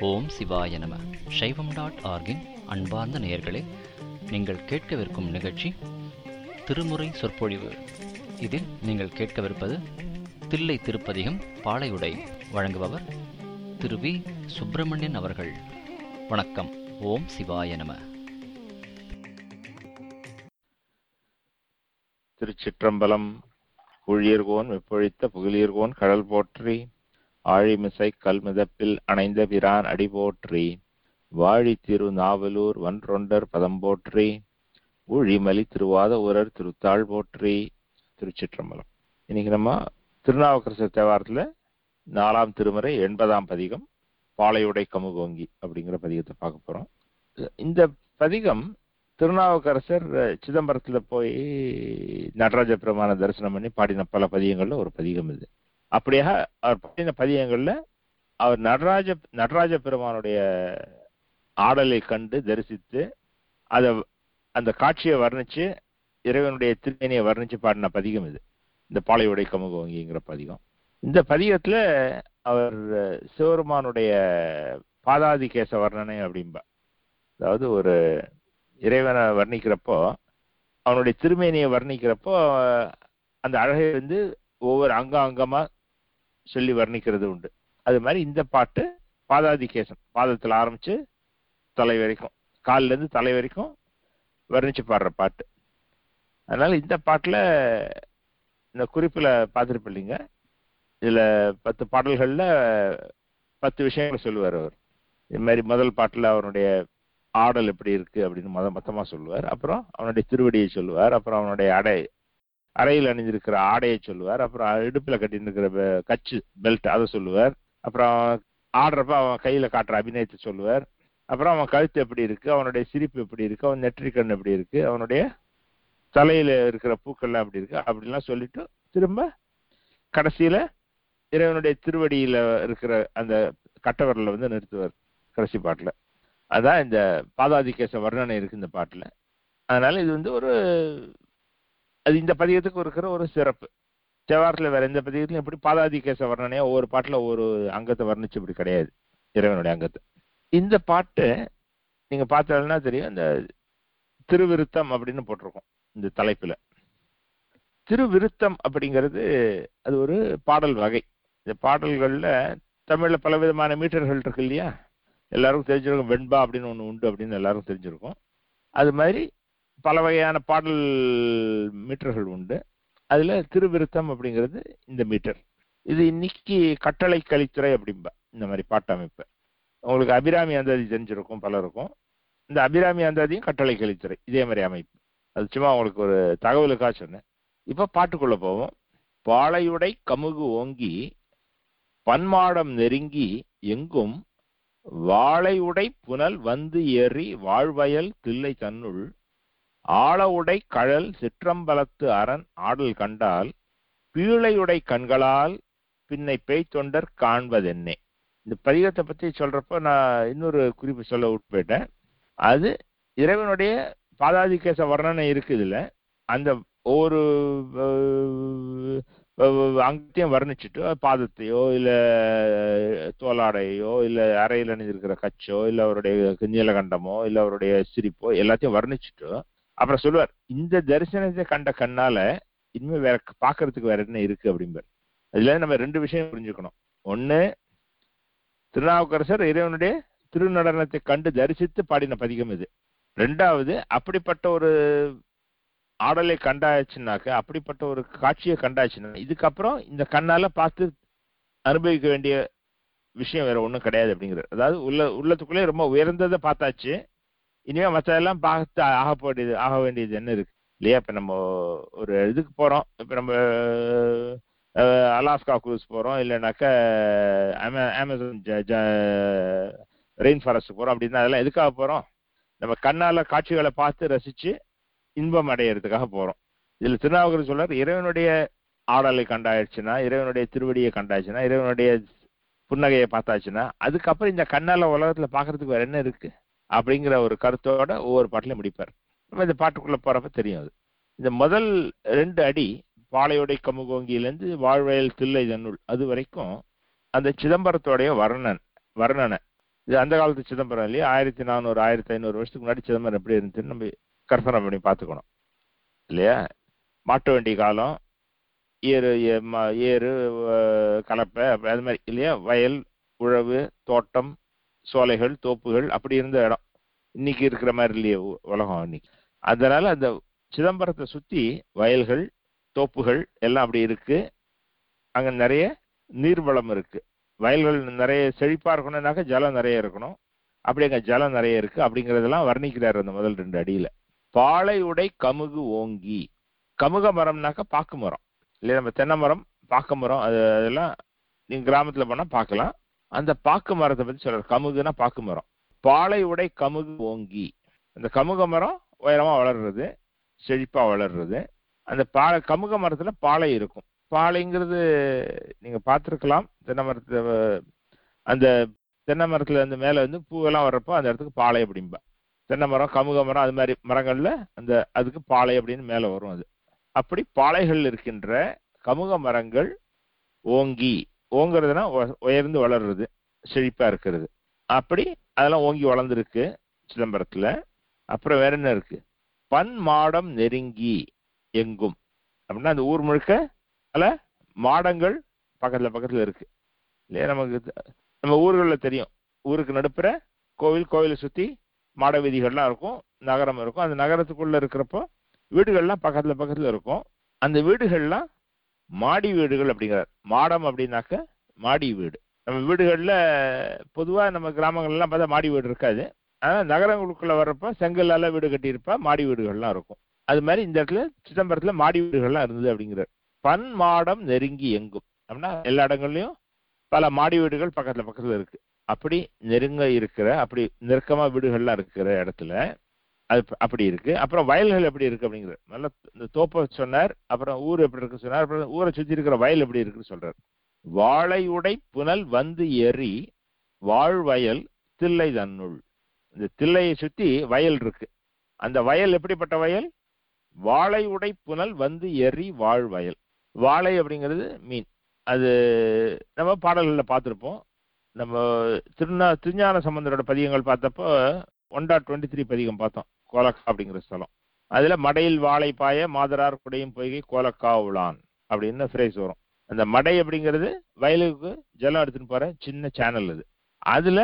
ஓம் சிவாய நம சைவம் டாட் ஆர்கின் அன்பார்ந்த நேயர்களே நீங்கள் கேட்கவிருக்கும் நிகழ்ச்சி திருமுறை சொற்பொழிவு இதில் நீங்கள் கேட்கவிருப்பது தில்லை திருப்பதிகம் பாளையுடை வழங்குபவர் திரு வி சுப்பிரமணியன் அவர்கள் வணக்கம் ஓம் சிவாய நம திருச்சிற்றம்பலம் புழியர்கோன் வெப்பொழித்த புகழியர்கோன் கடல் போற்றி ஆழிமிசை கல்மிதப்பில் அணைந்த பிரான் அடி போற்றி வாழி திரு நாவலூர் வன்றொண்டர் பதம் போற்றி ஊழிமலி திருவாத ஊரர் திருத்தாள் போற்றி திருச்சிற்றம்பலம் இன்னைக்கு நம்ம திருநாவுக்கரசர் தேவாரத்துல நாலாம் திருமுறை எண்பதாம் பதிகம் பாளையுடை கமுகோங்கி அப்படிங்கிற பதிகத்தை பார்க்க போறோம் இந்த பதிகம் திருநாவுக்கரசர் சிதம்பரத்துல போய் நடராஜ பெருமான தரிசனம் பண்ணி பாடின பல பதியங்கள்ல ஒரு பதிகம் இது அப்படியாக அவர் பாடின பதியங்கள்ல அவர் நடராஜ நடராஜ பெருமானுடைய ஆடலை கண்டு தரிசித்து அத அந்த காட்சியை வர்ணிச்சு இறைவனுடைய திருமேனியை வர்ணிச்சு பாடின பதிகம் இது இந்த பாளையுடை கமுகோங்கிங்கிற பதிகம் இந்த பதிகத்துல அவர் சிவருமானுடைய பாதாதி கேச வர்ணனை அப்படின்பா அதாவது ஒரு இறைவனை வர்ணிக்கிறப்போ அவனுடைய திருமேனியை வர்ணிக்கிறப்போ அந்த அழகை வந்து ஒவ்வொரு அங்க அங்கமா சொல்லி வர்ணிக்கிறது உண்டு அது மாதிரி இந்த பாட்டு பாதாதி கேசம் பாதத்தில் ஆரம்பிச்சு தலை வரைக்கும் காலில இருந்து தலை வரைக்கும் வர்ணிச்சு பாடுற பாட்டு அதனால இந்த பாட்டுல இந்த குறிப்புல பார்த்துருப்பில்லைங்க இதுல பத்து பாடல்கள்ல பத்து விஷயங்கள் சொல்லுவார் அவர் இது மாதிரி முதல் பாட்டுல அவருடைய ஆடல் எப்படி இருக்கு அப்படின்னு மொத மொத்தமா சொல்லுவார் அப்புறம் அவனுடைய திருவடியை சொல்லுவார் அப்புறம் அவனுடைய அடை அறையில் அணிஞ்சிருக்கிற ஆடையை சொல்லுவார் அப்புறம் இடுப்புல கட்டின்னு இருக்கிற கச்சு பெல்ட் அதை சொல்லுவார் அப்புறம் ஆடுறப்ப அவன் கையில காட்டுற அபிநயத்தை சொல்லுவார் அப்புறம் அவன் கழுத்து எப்படி இருக்கு அவனுடைய சிரிப்பு எப்படி இருக்கு அவன் நெற்றிக்கண் எப்படி இருக்கு அவனுடைய தலையில இருக்கிற பூக்கள்லாம் எப்படி இருக்கு அப்படின்லாம் சொல்லிட்டு திரும்ப கடைசியில இறைவனுடைய திருவடியில இருக்கிற அந்த கட்டவரில் வந்து நிறுத்துவார் கடைசி பாட்டுல அதான் இந்த பாதாதிகேச வர்ணனை இருக்கு இந்த பாட்டுல அதனால இது வந்து ஒரு அது இந்த பதிகத்துக்கு இருக்கிற ஒரு சிறப்பு தேவாரத்துல வேற எந்த பதிகத்திலும் எப்படி பாதாதிகேச வர்ணனையா ஒவ்வொரு பாட்டுல ஒவ்வொரு அங்கத்தை வர்ணிச்சு இப்படி கிடையாது இறைவனுடைய அங்கத்தை இந்த பாட்டு நீங்க பார்த்தா தெரியும் இந்த திருவிருத்தம் அப்படின்னு போட்டிருக்கோம் இந்த தலைப்புல திருவிருத்தம் அப்படிங்கிறது அது ஒரு பாடல் வகை இந்த பாடல்கள்ல தமிழ்ல பல விதமான மீட்டர்கள் இருக்கு இல்லையா எல்லாருக்கும் தெரிஞ்சிருக்கும் வெண்பா அப்படின்னு ஒன்று உண்டு அப்படின்னு எல்லாருக்கும் தெரிஞ்சிருக்கும் அது மாதிரி பல வகையான பாடல் மீட்டர்கள் உண்டு அதுல திருவிருத்தம் அப்படிங்கிறது இந்த மீட்டர் இது இன்னைக்கு கட்டளை கலித்துறை அப்படிம்பா இந்த மாதிரி பாட்டமைப்பு உங்களுக்கு அபிராமி அந்தாதி தெரிஞ்சிருக்கும் பலருக்கும் இந்த அபிராமி அந்தாதியும் கட்டளை கலித்துறை இதே மாதிரி அமைப்பு அது சும்மா உங்களுக்கு ஒரு தகவலுக்காக சொன்னேன் இப்ப பாட்டுக்குள்ள போவோம் பாளையுடை கமுகு ஓங்கி பன்மாடம் நெருங்கி எங்கும் வாழை உடை புனல் வந்து ஏறி வாழ்வயல் தில்லை தன்னுள் ஆழவுடை கழல் சிற்றம்பலத்து அரண் ஆடல் கண்டால் பீழையுடை கண்களால் பின்னை பேய் தொண்டர் காண்பதென்னே இந்த பதிகத்தை பத்தி சொல்றப்ப நான் இன்னொரு குறிப்பு சொல்ல விட்டு போயிட்டேன் அது இறைவனுடைய பாதாதிகேச வர்ணனை இருக்கு இதுல அந்த ஒவ்வொரு அங்கத்தையும் வர்ணிச்சுட்டு பாதத்தையோ இல்ல தோலாடையோ இல்ல அறையில் அணிஞ்சிருக்கிற கச்சோ இல்ல அவருடைய நீலகண்டமோ இல்ல அவருடைய சிரிப்போ எல்லாத்தையும் வர்ணிச்சுட்டு அப்புறம் சொல்லுவார் இந்த தரிசனத்தை கண்ட கண்ணால இனிமே வேற பாக்குறதுக்கு வேற என்ன இருக்கு அப்படிம்பார் அதுல நம்ம ரெண்டு விஷயம் புரிஞ்சுக்கணும் ஒண்ணு திருநாவுக்கரசர் இறைவனுடைய திருநடனத்தை கண்டு தரிசித்து பாடின பதிகம் இது ரெண்டாவது அப்படிப்பட்ட ஒரு ஆடலை கண்டாச்சுனாக்க அப்படிப்பட்ட ஒரு காட்சியை கண்டாச்சுன்னா இதுக்கப்புறம் இந்த கண்ணால பார்த்து அனுபவிக்க வேண்டிய விஷயம் வேற ஒன்றும் கிடையாது அப்படிங்கிறது அதாவது உள்ள உள்ளத்துக்குள்ளே ரொம்ப உயர்ந்ததை பார்த்தாச்சு இனிமே மற்றதெல்லாம் பார்த்து ஆக வேண்டியது ஆக வேண்டியது என்ன இருக்கு இல்லையா இப்ப நம்ம ஒரு இதுக்கு போறோம் இப்ப நம்ம அலாஸ்கா குரூஸ் போறோம் இல்லைனாக்க அமேசான் ரெயின் ஃபாரஸ்ட் போறோம் அப்படின்னா அதெல்லாம் எதுக்காக போறோம் நம்ம கண்ணால காட்சிகளை பார்த்து ரசிச்சு இன்பம் அடையிறதுக்காக போறோம் இதுல திருநாவுக்கர் சொல்றார் இறைவனுடைய ஆடலை கண்டாயிடுச்சுன்னா இறைவனுடைய திருவடியை கண்டாச்சுன்னா இறைவனுடைய புன்னகையை பார்த்தாச்சுன்னா அதுக்கப்புறம் இந்த கண்ணால உலகத்துல பாக்குறதுக்கு வேற என்ன இருக்கு அப்படிங்கிற ஒரு கருத்தோட ஒவ்வொரு பாட்டிலையும் முடிப்பார் நம்ம இந்த பாட்டுக்குள்ள போறப்ப தெரியும் அது இந்த முதல் ரெண்டு அடி பாளையோடை கமுகோங்கியிலேருந்து வாழ்வயல் தில்லை தன்னுள் அது வரைக்கும் அந்த சிதம்பரத்தோடைய வர்ணன் வர்ணனை இது அந்த காலத்து சிதம்பரம் இல்லையா ஆயிரத்தி நானூறு ஆயிரத்தி ஐநூறு வருஷத்துக்கு முன்னாடி சிதம்பரம் எப்படி இருந்துச்சுன்னு நம்ம கற்பனை பண்ணி பார்த்துக்கணும் இல்லையா மாட்டு வண்டி காலம் ஏறு ஏ- ம- ஏறு அஹ், கலப்பை அப்ப அது மாதிரி இல்லையா வயல் உழவு தோட்டம் சோலைகள் தோப்புகள் அப்படி இருந்த இடம் இன்னைக்கு இருக்கிற மாதிரி இல்லையே உ- உலகம் இன்னைக்கு அதனால அந்த சிதம்பரத்தை சுத்தி வயல்கள் தோப்புகள் எல்லாம் அப்படி இருக்கு அங்க நிறைய நீர்வளம் இருக்கு வயல்கள் நிறைய செழிப்பா இருக்கணும்னாக்க ஜலம் நிறைய இருக்கணும் அப்படி அங்க ஜலம் நிறைய இருக்கு அப்படிங்கறதெல்லாம் வர்ணிக்கிறார் அந்த முதல் ரெண்டு அடியில பாலை உடை கமுகு ஓங்கி கமுக மரம்னாக்க பாக்கு மரம் இல்லையா நம்ம தென்னை மரம் பாக்கு மரம் அது அதெல்லாம் நீங்க கிராமத்துல போனா பார்க்கலாம் அந்த பாக்கு மரத்தை பத்தி சொல்றாரு கமுகுனா பாக்கு மரம் பாலை உடை கமுகு ஓங்கி அந்த கமுக மரம் உயரமா வளர்றது செழிப்பா வளர்றது அந்த பாலை கமுக மரத்துல பாலை இருக்கும் பாலைங்கிறது நீங்க பார்த்திருக்கலாம் தென்னை மரத்துல அஹ், அந்த தென்னை மரத்துல அந்த மேல வந்து பூவெல்லாம் வர்றப்போ அந்த இடத்துக்கு பாலை அப்படிம்பா தென்னை மரம் கமுக மரம் அது மாதிரி மரங்கள்ல அந்த அதுக்கு பாலை அப்படின்னு மேல வரும் அது அப்படி பாலைகள் இருக்கின்ற கமுக மரங்கள் ஓங்கி ஓங்குறதுனா உ- உயர்ந்து வளர்றது செழிப்பா இருக்கிறது அப்படி அதெல்லாம் ஓங்கி வளர்ந்துருக்கு சிதம்பரத்துல அப்புறம் வேற என்ன இருக்கு பன் மாடம் நெருங்கி எங்கும் அப்படின்னா அந்த ஊர் முழுக்க பல மாடங்கள் பக்கத்துல பக்கத்துல இருக்கு இல்லையா நமக்கு த- நம்ம ஊர்கள்ல தெரியும் ஊருக்கு நடுப்புற கோவில் கோவிலை சுத்தி மாட வீதிகள்லாம் இருக்கும் நகரம் இருக்கும் அந்த நகரத்துக்குள்ள இருக்கிறப்போ வீடுகள்லாம் பக்கத்துல பக்கத்துல இருக்கும் அந்த வீடுகள்லாம் மாடி வீடுகள் அப்படிங்கிறார் மாடம் அப்படின்னாக்க மாடி வீடு நம்ம வீடுகள்ல பொதுவா நம்ம கிராமங்கள்லாம் பார்த்தா மாடி வீடு இருக்காது ஆனா நகரங்களுக்குள்ள வர்றப்ப செங்கல்லால வீடு கட்டியிருப்பா மாடி வீடுகள்லாம் இருக்கும் அது மாதிரி இந்த இடத்துல சிதம்பரத்துல மாடி வீடுகள்லாம் இருந்தது அப்படிங்கிறார் பன் மாடம் நெருங்கி எங்கும் அப்படின்னா எல்லா இடங்கள்லயும் பல மாடி வீடுகள் பக்கத்துல பக்கத்துல இருக்கு அப்படி நெருங்க இருக்கிற அப்படி நெருக்கமா வீடுகள்லாம் இருக்கிற இடத்துல அது ப- அப்படி இருக்கு அப்புறம் வயல்கள் எப்படி இருக்கு அப்படிங்கிற நல்ல இந்த தோப்பை சொன்னார் அப்புறம் ஊர் எப்படி இருக்கு சொன்னார் அப்புறம் ஊரை சுத்தி இருக்கிற வயல் எப்படி இருக்குன்னு சொல்றார் வாழையுடை புனல் வந்து எரி வாழ்வயல் தில்லை தன்னுள் இந்த தில்லையை சுத்தி வயல் இருக்கு அந்த வயல் எப்படிப்பட்ட வயல் வாழை உடை புனல் வந்து எரி வாழ்வயல் வாழை அப்படிங்கிறது மீன் அது நம்ம பாடல்களில் பார்த்துருப்போம் நம்ம திருநா திருஞான சம்பந்தரோட பதிகங்கள் பார்த்தப்போ ஒன் டாட் டுவெண்ட்டி த்ரீ பதிகம் பார்த்தோம் கோலக்கா அப்படிங்கிற ஸ்தலம் அதுல மடையில் வாழை பாய மாதரார் குடையும் பொய்கை கோலக்கா உளான் அப்படின்னு ஃப்ரேஸ் வரும் அந்த மடை அப்படிங்கிறது வயலுக்கு ஜலம் எடுத்துன்னு போற சின்ன சேனல் அது அதுல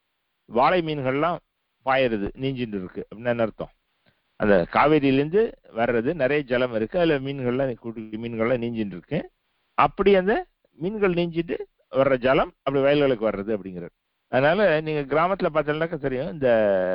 வாழை மீன்கள்லாம் பாயறது நீஞ்சிட்டு இருக்கு அப்படின்னு என்ன அர்த்தம் அந்த காவேரியிலேருந்து வர்றது நிறைய ஜலம் இருக்கு அதுல மீன்கள்லாம் குட்டி குட்டி மீன்கள்லாம் நீஞ்சிட்டு இருக்கு அப்படி அந்த மீன்கள் நீஞ்சிட்டு வர்ற ஜலம் அப்படி வயல்களுக்கு வர்றது அப்படிங்கிறது அதனால நீங்க கிராமத்துல பார்த்தீங்கன்னாக்கா தெரியும் இந்த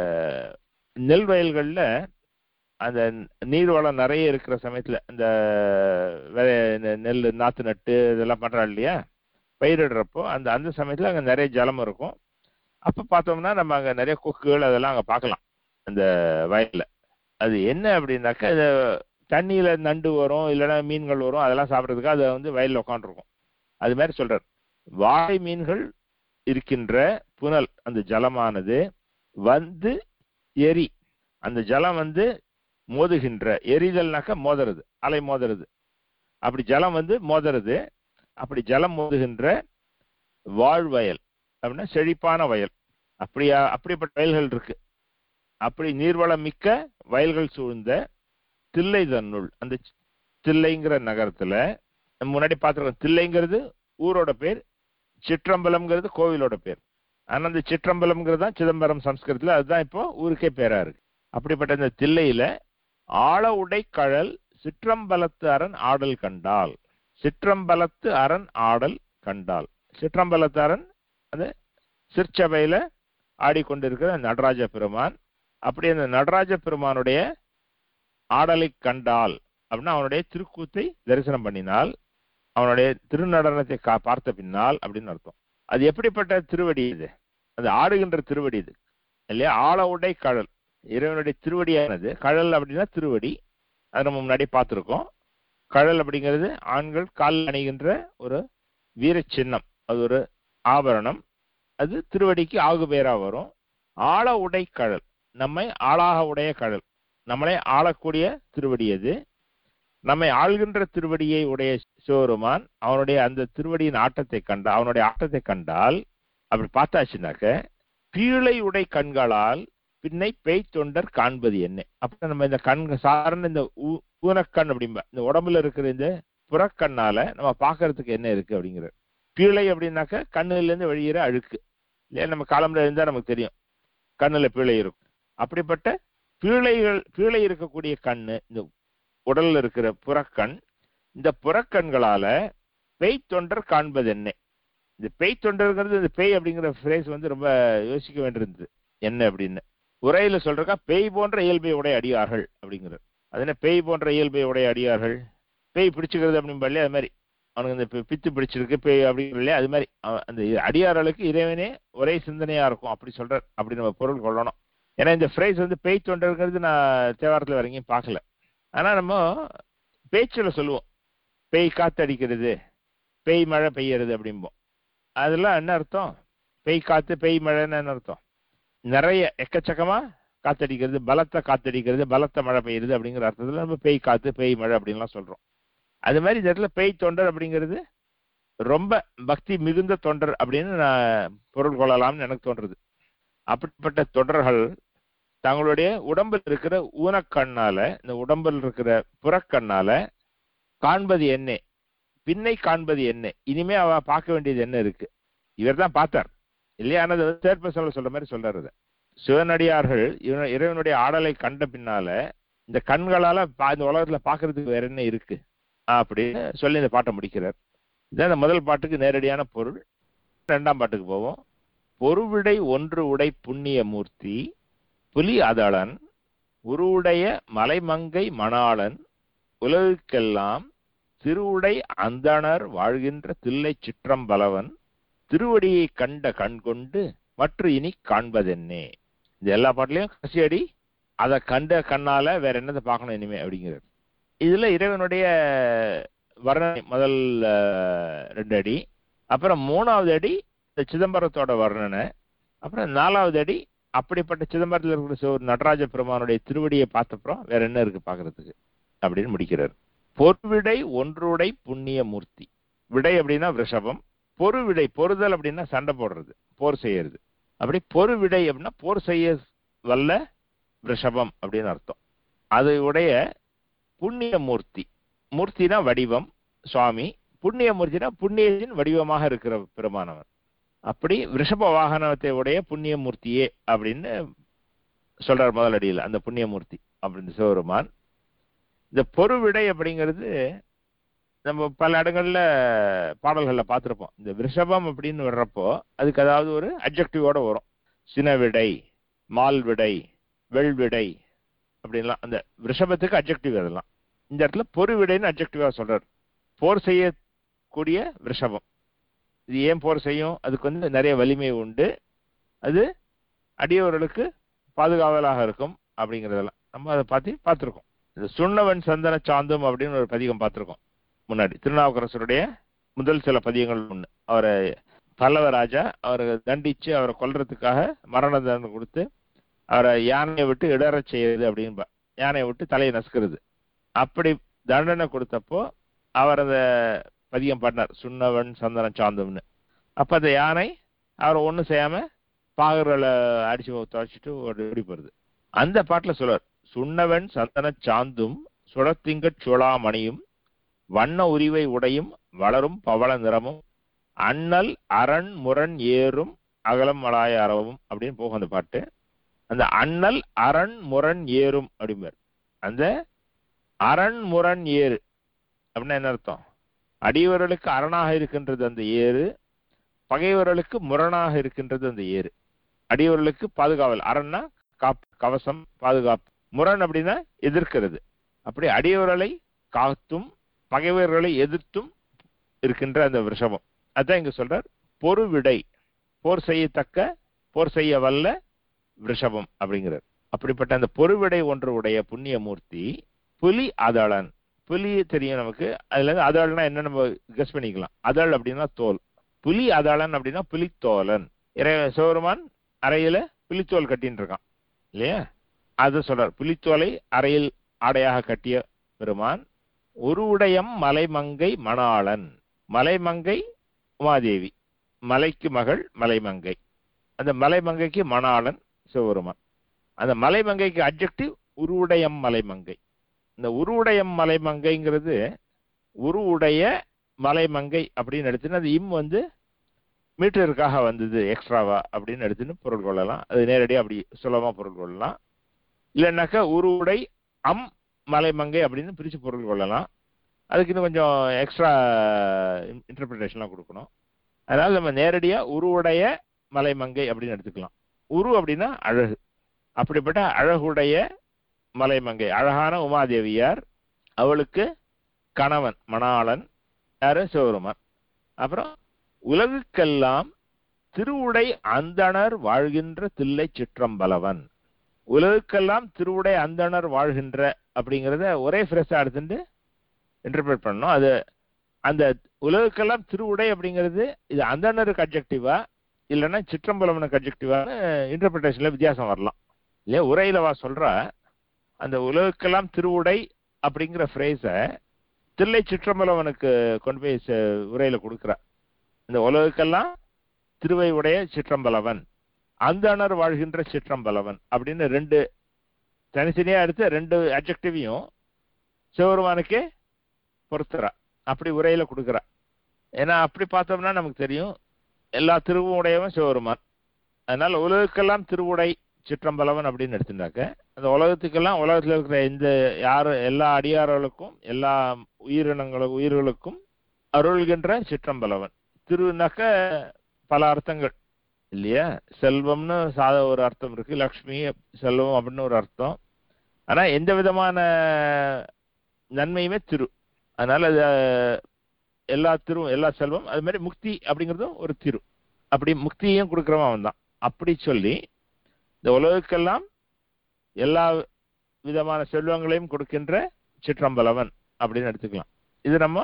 நெல் வயல்கள்ல அந்த நீர் வளம் நிறைய இருக்கிற சமயத்துல இந்த வெ- நெ- நெல் நாத்து நட்டு இதெல்லாம் பண்றா இல்லையா பயிரிடுறப்போ அந்த அந்த சமயத்துல அங்க நிறைய ஜலம் இருக்கும் அப்ப பார்த்தோம்னா நம்ம அங்க நிறைய கொக்குகள் அதெல்லாம் அங்க பார்க்கலாம் அந்த வயல்ல அது என்ன அப்படின்னாக்கா இது தண்ணியில நண்டு வரும் இல்லைன்னா மீன்கள் வரும் அதெல்லாம் சாப்பிட்றதுக்கு அது வந்து வயல்ல உட்காந்துருக்கும் அது மாதிரி சொல்றார் வாழை மீன்கள் இருக்கின்ற புனல் அந்த ஜலமானது வந்து எரி அந்த ஜலம் வந்து மோதுகின்ற எரிதல்னாக்கா மோதுறது அலை மோதுறது அப்படி ஜலம் வந்து மோதுறது அப்படி ஜலம் மோதுகின்ற வாழ்வயல் அப்படின்னா செழிப்பான வயல் அப்படியா அப்படிப்பட்ட வயல்கள் இருக்கு அப்படி நீர்வளம் மிக்க வயல்கள் சூழ்ந்த தில்லை தன்னுள் அந்த சி- தில்லைங்கிற நகரத்துல நம்ம முன்னாடி பார்த்துருக்கோம் தில்லைங்கிறது ஊரோட பேர் சிற்றம்பலம்ங்கிறது கோவிலோட பேர் ஆனா அந்த சிற்றம்பலம்ங்கிறது தான் சிதம்பரம் சம்ஸ்கிருதத்துல அதுதான் இப்போ ஊருக்கே பேரா இருக்கு அப்படிப்பட்ட இந்த தில்லையில ஆழ உடை கழல் சிற்றம்பலத்து அரண் ஆடல் கண்டால் சிற்றம்பலத்து அரண் ஆடல் கண்டால் சிற்றம்பலத்து அரண் அது சிற்சபையில ஆடிக்கொண்டிருக்கிற நடராஜ பெருமான் அப்படி அந்த நடராஜ பெருமானுடைய ஆடலை கண்டால் அப்படின்னா அவனுடைய திருக்கூத்தை தரிசனம் பண்ணினால் அவனுடைய திருநடனத்தை கா பார்த்த பின்னால் அப்படின்னு அர்த்தம் அது எப்படிப்பட்ட திருவடி இது அது ஆடுகின்ற திருவடி இது இல்லையா ஆழ உடை கழல் இறைவனுடைய திருவடியானது கழல் அப்படின்னா திருவடி அது நம்ம முன்னாடி பார்த்துருக்கோம் கழல் அப்படிங்கிறது ஆண்கள் கால் அணிகின்ற ஒரு வீர சின்னம் அது ஒரு ஆபரணம் அது திருவடிக்கு ஆகு பேரா வரும் ஆழ உடை கழல் நம்மை ஆளாக உடைய கழல் நம்மளை ஆளக்கூடிய திருவடி அது நம்மை ஆள்கின்ற திருவடியை உடைய சிவருமான் அவனுடைய அந்த திருவடியின் ஆட்டத்தை கண்ட அவனுடைய ஆட்டத்தை கண்டால் அப்படி பார்த்தாச்சுனாக்க பீழை உடை கண்களால் பின்னை பேய் தொண்டர் காண்பது என்ன அப்ப நம்ம இந்த கண் சாதாரண இந்த ஊ- ஊனக்கண் அப்படிம்பா இந்த உடம்புல இருக்கிற இந்த புறக்கண்ணால நம்ம பார்க்கிறதுக்கு என்ன இருக்கு அப்படிங்கிற பீழை அப்படின்னாக்க கண்ணுல இருந்து வெளியிற அழுக்கு இல்லையா நம்ம காலம்புல இருந்தா நமக்கு தெரியும் கண்ணுல பீழை இருக்கும் அப்படிப்பட்ட பீழைகள் பீழை இருக்கக்கூடிய கண்ணு இந்த உடல்ல இருக்கிற புறக்கண் இந்த புறக்கண்களால பேய் தொண்டர் காண்பது என்ன இந்த பேய் தொண்டர்ங்கிறது இந்த பேய் அப்படிங்கிற phrase வந்து ரொம்ப யோசிக்க வேண்டியிருந்தது என்ன அப்படின்னு உரையில சொல்றக்கா பேய் போன்ற இயல்பை உடைய அடியார்கள் அப்படிங்கிறது அது என்ன பேய் போன்ற இயல்பை உடைய அடியார்கள் பேய் பிடிச்சுக்கிறது அப்படின்னு அது மாதிரி அவனுக்கு இந்த பி- பித்து பிடிச்சிருக்கு பேய் அப்படிங்கிற இல்லையா அது மாதிரி அவன் அந்த அடியார்களுக்கு இறைவனே ஒரே சிந்தனையா இருக்கும் அப்படி சொல்றார் அப்படி நம்ம பொருள் கொள்ளணும் ஏன்னா இந்த phrase வந்து பேய் தொண்டர்ங்கிறது நான் தேவாரத்துல வர எங்கேயும் பார்க்கல ஆனா நம்ம பேச்சுல சொல்லுவோம் பேய் காத்தடிக்கிறது பேய் மழை பெய்யறது அப்படிம்போம் அதெல்லாம் என்ன அர்த்தம் பேய் காத்து பேய் மழைன்னு என்ன அர்த்தம் நிறைய எக்கச்சக்கமா காத்தடிக்கிறது பலத்த காத்தடிக்கிறது பலத்த மழை பெய்யுறது அப்படிங்கிற அர்த்தத்துல நம்ம பேய் காத்து பேய் மழை அப்படின்லாம் சொல்றோம் அது மாதிரி இந்த இடத்துல பேய் தொண்டர் அப்படிங்கிறது ரொம்ப பக்தி மிகுந்த தொண்டர் அப்படின்னு நான் பொருள் கொள்ளலாம்னு எனக்கு தோன்றுது அப்படிப்பட்ட தொண்டர்கள் தங்களுடைய உடம்பில் இருக்கிற ஊனக்கண்ணால இந்த உடம்பில் இருக்கிற புறக்கண்ணால காண்பது என்ன பின்னை காண்பது என்ன இனிமே அவ பார்க்க வேண்டியது என்ன இருக்கு இவர் தான் பார்த்தார் இல்லையா ஆனது தேர்ட் பர்சன்ல சொல்ற மாதிரி சொல்றாரு இதை. சிவனடியார்கள் இவன- இறைவனுடைய ஆடலை கண்ட பின்னால இந்த கண்களால பா- இந்த உலகத்துல பாக்குறதுக்கு வேற என்ன இருக்கு அப்படின்னு சொல்லி இந்த பாட்டை முடிக்கிறார் இதான் இந்த முதல் பாட்டுக்கு நேரடியான பொருள் இரண்டாம் பாட்டுக்கு போவோம் பொருவிடை ஒன்று உடை புண்ணிய மூர்த்தி புலி அதளன் உருவுடைய மலைமங்கை மணாளன் உலகுக்கெல்லாம் திருவுடை அந்தணர் வாழ்கின்ற தில்லை சிற்றம்பலவன் திருவடியை கண்ட கண் கொண்டு மற்ற இனி காண்பதென்னே இது எல்லா பாட்டுலயும் கடைசி அடி அதை கண்ட கண்ணால வேற என்னத்தை பார்க்கணும் இனிமே அப்படிங்கிறது இதுல இறைவனுடைய வர்ணனை முதல் அஹ், ரெண்டு அடி அப்புறம் மூணாவது அடி இந்த சிதம்பரத்தோட வர்ணனை அப்புறம் நாலாவது அடி அப்படிப்பட்ட சிதம்பரத்தில் இருக்கிற சிவ- நடராஜ பெருமானுடைய திருவடியை பார்த்தப்புறம் வேற என்ன இருக்கு பார்க்கிறதுக்கு அப்படின்னு முடிக்கிறார் பொருவிடை ஒன்றுடை புண்ணிய மூர்த்தி விடை அப்படின்னா ரிஷபம் பொருவிடை பொறுதல் அப்படின்னா சண்டை போடுறது போர் செய்யறது அப்படி பொருவிடை அப்படின்னா போர் செய்ய வல்ல ரிஷபம் அப்படின்னு அர்த்தம் அது உடைய புண்ணிய மூர்த்தி மூர்த்தினா வடிவம் சுவாமி புண்ணிய மூர்த்தினா புண்ணியத்தின் வடிவமாக இருக்கிற பெருமானவன் அப்படி ரிஷப வாகனத்தை உடைய புண்ணிய மூர்த்தியே அப்படின்னு சொல்றார் முதல் அடியில் அந்த புண்ணிய மூர்த்தி அப்படின்னு சிவபெருமான் இந்த பொருவிடை அப்படிங்கிறது நம்ம பல இடங்கள்ல பாடல்கள்ல பார்த்திருப்போம் இந்த ரிஷபம் அப்படின்னு வர்றப்போ அதுக்கு அதாவது ஒரு அப்ஜெக்டிவோட வரும் சினவிடை மால்விடை வெள்விடை அப்படின்லாம் அந்த ரிஷபத்துக்கு அப்ஜெக்டிவ் அதெல்லாம் இந்த இடத்துல பொருவிடைன்னு அப்ஜெக்டிவா சொல்றார் போர் செய்யக்கூடிய ரிஷபம் இது ஏன் போர் செய்யும் அதுக்கு வந்து நிறைய வலிமை உண்டு அது அடியவர்களுக்கு பாதுகாவலாக இருக்கும் அப்படிங்கிறதெல்லாம் நம்ம அதை பார்த்து பார்த்துருக்கோம் இந்த சுண்ணவன் சந்தன சாந்தம் அப்படின்னு ஒரு பதிகம் பார்த்துருக்கோம் முன்னாடி திருநாவுக்கரசருடைய முதல் சில பதியங்கள் ஒண்ணு அவரை பல்லவ ராஜா அவரை தண்டிச்சு அவரை கொல்றதுக்காக மரண தண்டனை கொடுத்து அவரை யானையை விட்டு இடறச் செய்யுது அப்படின்பா யானையை விட்டு தலையை நசுக்கிறது அப்படி தண்டனை கொடுத்தப்போ அவர் அந்த பதியம் பாடினார் சுண்ணவன் சந்தன சாந்தம்னு அப்ப அந்த யானை அவரை ஒண்ணும் செய்யாம பாகர்களை அடிச்சு துவைச்சிட்டு ஓடி போறது அந்த பாட்டுல சொல்றார் சுண்ணவன் சந்தன சாந்தும் சுடத்திங்கட் சுழாமணியும் வண்ண உரிவை உடையும் வளரும் பவள நிறமும் அண்ணல் அரண் முரண் ஏறும் அகலம் மலாய அரவும் அப்படின்னு போகும் அந்த பாட்டு அந்த அண்ணல் அரண் முரண் ஏறும் அப்படிம்பார் அந்த அரண் முரண் ஏறு அப்படின்னா என்ன அர்த்தம் அடியவர்களுக்கு அரணாக இருக்கின்றது அந்த ஏறு பகைவர்களுக்கு முரணாக இருக்கின்றது அந்த ஏறு அடியவர்களுக்கு பாதுகாவல் அரண்னா காப் கவசம் பாதுகாப்பு முரண் அப்படின்னா எதிர்க்கிறது அப்படி அடியவர்களை காத்தும் பகைவர்களை எதிர்த்தும் இருக்கின்ற அந்த ரிஷபம் அதான் இங்க சொல்றார் பொருவிடை போர் செய்யத்தக்க போர் செய்ய வல்ல ரிஷபம் அப்படிங்கிறார் அப்படிப்பட்ட அந்த பொருவிடை ஒன்று உடைய புண்ணிய மூர்த்தி புலி அதளன் புலி தெரியும் நமக்கு அதுல இருந்து அதழ்னா என்ன நம்ம கெஸ் பண்ணிக்கலாம் அதழ் அப்படின்னா தோல் புலி அதளன் அப்படின்னா புலித்தோலன் இறை சிவருமான் அறையில புலித்தோல் கட்டின்னு இருக்கான் இல்லையா அது சொல்றார் புலித்தோலை அறையில் ஆடையாக கட்டிய பெருமான் ஒரு உடையம் மலைமங்கை மணாளன் மலைமங்கை உமாதேவி மலைக்கு மகள் மலைமங்கை அந்த மலைமங்கைக்கு மணாளன் சிவபெருமான் அந்த மலைமங்கைக்கு அப்ஜெக்டிவ் உருவுடையம் மலைமங்கை இந்த உருவுடையம் மலைமங்கைங்கிறது உருவுடைய மலைமங்கை அப்படின்னு எடுத்துன்னு அது இம் வந்து மீட்டருக்காக வந்தது எக்ஸ்ட்ராவா அப்படின்னு எடுத்துன்னு பொருள் கொள்ளலாம் அது நேரடியாக அப்படி சுலபமா பொருள் கொள்ளலாம் இல்லைன்னாக்கா உருவுடை அம் மலைமங்கை அப்படின்னு பிரித்து பொருள் கொள்ளலாம் அதுக்கு இன்னும் கொஞ்சம் எக்ஸ்ட்ரா இன்டர்பிரிட்டேஷன்லாம் கொடுக்கணும் அதனால நம்ம நேரடியாக உருவுடைய மலைமங்கை அப்படின்னு எடுத்துக்கலாம் உரு அப்படின்னா அழகு அப்படிப்பட்ட அழகுடைய மலைமங்கை அழகான உமாதேவியார் அவளுக்கு கணவன் மணாளன் யாரு சிவபெருமான் அப்புறம் உலகுக்கெல்லாம் திருவுடை அந்தணர் வாழ்கின்ற தில்லை சிற்றம்பலவன் உலகுக்கெல்லாம் திருவுடை அந்தணர் வாழ்கின்ற அப்படிங்கிறத ஒரே ஃப்ரெஷ்ஷாக எடுத்துட்டு இன்டர்பிரேட் பண்ணணும் அது அந்த உலகுக்கெல்லாம் திருவுடை அப்படிங்கிறது இது அந்தணருக்கு அப்ஜெக்டிவா இல்லைன்னா சிற்றம்பலவனுக்கு அப்ஜெக்டிவான இன்டர்பிரிட்டேஷன்ல வித்தியாசம் வரலாம் இல்லையா உரையில வா சொல்ற அந்த உலகுக்கெல்லாம் திருவுடை அப்படிங்கிற ஃப்ரேஸை தில்லை சிற்றம்பலவனுக்கு கொண்டு போய் ச- உரையில கொடுக்குறா இந்த உலகுக்கெல்லாம் திருவை உடைய சிற்றம்பலவன் அந்தணர் வாழ்கின்ற சிற்றம்பலவன் அப்படின்னு ரெண்டு தனித்தனியா எடுத்து ரெண்டு அப்ஜெக்டிவையும் சிவபெருமானுக்கே பொறுத்துறா அப்படி உரையில கொடுக்குறா ஏன்னா அப்படி பார்த்தோம்னா நமக்கு தெரியும் எல்லா திருவும் உடையவன் சிவபெருமான் அதனால உலகுக்கெல்லாம் திருவுடை சிற்றம்பலவன் அப்படின்னு எடுத்துட்டாக்க அந்த உலகத்துக்கெல்லாம் உலகத்தில் இருக்கிற இந்த யாரு எல்லா அடியார்களுக்கும் எல்லா உயிரினங்களுக்கும் உயிர்களுக்கும் அருள்கின்ற சிற்றம்பலவன் திருனாக்க பல அர்த்தங்கள் இல்லையா செல்வம்னு சாத ஒரு அர்த்தம் இருக்கு லக்ஷ்மி செல்வம் அப்படின்னு ஒரு அர்த்தம் ஆனா எந்த விதமான நன்மையுமே திரு அதனால அது எல்லா திரு எல்லா செல்வம் அது மாதிரி முக்தி அப்படிங்கிறதும் ஒரு திரு அப்படி முக்தியையும் கொடுக்குறவன் அவன் தான் அப்படி சொல்லி இந்த உலகுக்கெல்லாம் எல்லா விதமான செல்வங்களையும் கொடுக்கின்ற சிற்றம்பலவன் அப்படின்னு எடுத்துக்கலாம் இது நம்ம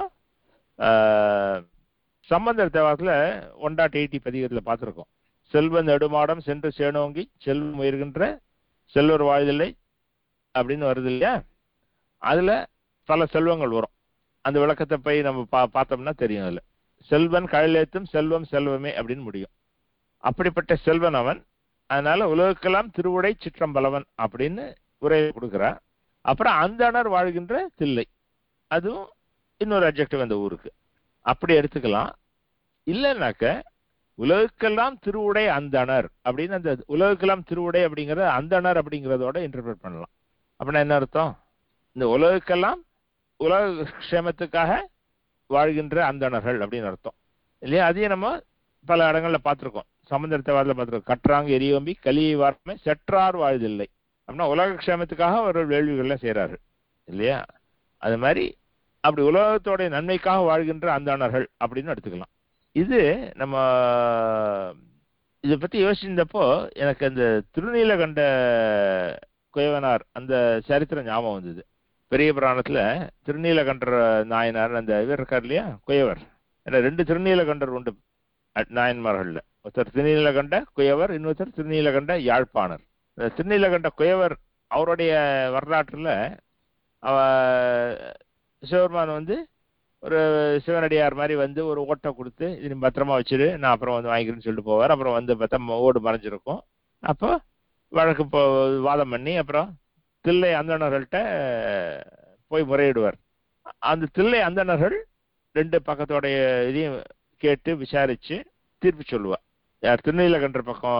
ஆஹ், சம்பந்தர் தேவாரத்தில் ஒன் டாட் எயிட்டி பதிகத்தில் பார்த்துருக்கோம் செல்வ நெடுமாடம் சென்று சேனோங்கி செல்வம் உயர்கின்ற செல்வர் வாழ்தில்லை அப்படின்னு வருது இல்லையா அதுல பல செல்வங்கள் வரும் அந்த விளக்கத்தை போய் நம்ம பா பார்த்தோம்னா தெரியும் அதுல செல்வன் கழலேத்தும் செல்வம் செல்வமே அப்படின்னு முடியும் அப்படிப்பட்ட செல்வன் அவன் அதனால உலகுக்கெல்லாம் திருவுடை சிற்றம்பலவன் அப்படின்னு உரை கொடுக்குறான் அப்புறம் அந்தணர் வாழ்கின்ற தில்லை அதுவும் இன்னொரு அப்ஜெக்டிவ் அந்த ஊருக்கு அப்படி எடுத்துக்கலாம் இல்லைன்னாக்க உலகுக்கெல்லாம் திருவுடை அந்தணர் அப்படின்னு அந்த உலகுக்கெல்லாம் திருவுடை அப்படிங்கறத அந்தணர் அப்படிங்கிறதோட இன்டர்பிரேட் பண்ணலாம் அப்படின்னா என்ன அர்த்தம் இந்த உலகுக்கெல்லாம் உலக க்ஷேமத்துக்காக வாழ்கின்ற அந்தணர்கள் அப்படின்னு அர்த்தம் இல்லையா அதையும் நம்ம பல இடங்கள்ல பார்த்திருக்கோம் சமுதிரத்தை வாரத்தில் பார்த்திருக்கோம் கற்றாங்க எரியம்பி கலியை வாரமே செற்றார் வாழ்தில்லை அப்படின்னா உலக க்ஷேமத்துக்காக அவர்கள் வேள்விகள்லாம் செய்கிறார்கள் இல்லையா அது மாதிரி அப்படி உலகத்தோடைய நன்மைக்காக வாழ்கின்ற அந்தாணர்கள் அப்படின்னு எடுத்துக்கலாம் இது நம்ம இதை பத்தி யோசிச்சிருந்தப்போ எனக்கு அந்த திருநீலகண்ட குயவனார் அந்த சரித்திரம் ஞாபகம் வந்தது பெரிய புராணத்துல திருநீலகண்டர் நாயனார் அந்த இவர் இருக்கார் இல்லையா குயவர் ஏன்னா ரெண்டு திருநீலகண்டர் உண்டு அ- நாயன்மார்கள்ல ஒருத்தர் திருநீலகண்ட குயவர் இன்னொருத்தர் திருநீலகண்ட யாழ்ப்பாணர் இந்த திருநீலகண்ட குயவர் அவருடைய வரலாற்றுல அவ சிவபெருமான் வந்து ஒரு சிவனடியார் மாதிரி வந்து ஒரு ஓட்டை கொடுத்து இது நீ பத்திரமா வச்சிரு நான் அப்புறம் வந்து வாங்கிக்கிறேன்னு சொல்லிட்டு போவார் அப்புறம் வந்து பார்த்தா ஓடு மறைஞ்சிருக்கும் அப்போ வழக்கு போ வாதம் பண்ணி அப்புறம் தில்லை அந்தணர்கள்ட்ட போய் முறையிடுவார் அந்த தில்லை அந்தணர்கள் ரெண்டு பக்கத்தோடைய இதையும் கேட்டு விசாரிச்சு தீர்ப்பு சொல்லுவார் யார் திருநீலகண்டர் பக்கம்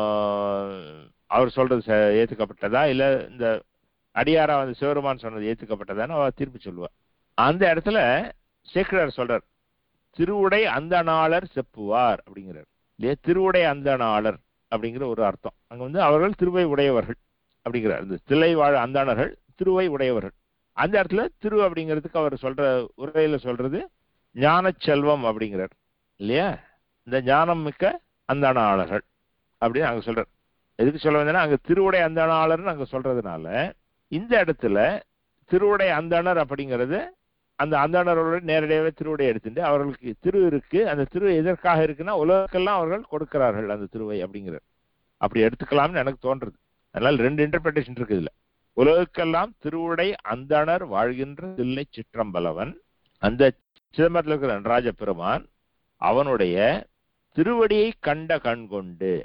அவர் சொல்றது ச- ஏத்துக்கப்பட்டதா இல்ல இந்த அடியாரா வந்து சிவருமான் சொன்னது ஏத்துக்கப்பட்டதான்னு அவர் தீர்ப்பு சொல்லுவார் அந்த இடத்துல சேக்கிரார் சொல்றார் திருவுடை அந்தணாளர் செப்புவார் அப்படிங்கிறார் இல்லையா திருவுடை அந்தணாளர் அப்படிங்கிற ஒரு அர்த்தம் அங்க வந்து அவர்கள் திருவை உடையவர்கள் அப்படிங்கிறார் இந்த தில்லை வாழ் அந்தாணர்கள் திருவை உடையவர்கள் அந்த இடத்துல திரு அப்படிங்கிறதுக்கு அவர் சொல்ற உரையில சொல்றது ஞான செல்வம் அப்படிங்கிறார் இல்லையா இந்த ஞானம் மிக்க அந்தாணாளர்கள் அப்படின்னு அங்க சொல்றார் எதுக்கு சொல்ல வந்தேன்னா அங்க திருவுடை அந்தாணாளர்னு அங்க சொல்றதுனால இந்த இடத்துல திருவுடை அந்தணர் அப்படிங்கிறது அந்த அந்தணரோட நேரடியாகவே திருவுடை எடுத்துட்டு அவர்களுக்கு திரு இருக்கு அந்த திரு எதற்காக இருக்குன்னா உலகக்கெல்லாம் அவர்கள் கொடுக்கிறார்கள் அந்த திருவை அப்படிங்கிறார் அப்படி எடுத்துக்கலாம்னு எனக்கு தோன்றுது அதனால ரெண்டு இன்டர்பிரேஷன் இருக்கு இதுல உலகுக்கெல்லாம் திருவுடை அந்தணர் வாழ்கின்ற தில்லை சிற்றம்பலவன் அந்த சிதம்பரத்தில் இருக்கிற நடராஜ பெருமான் அவனுடைய திருவடியை கண்ட கண் கொண்டு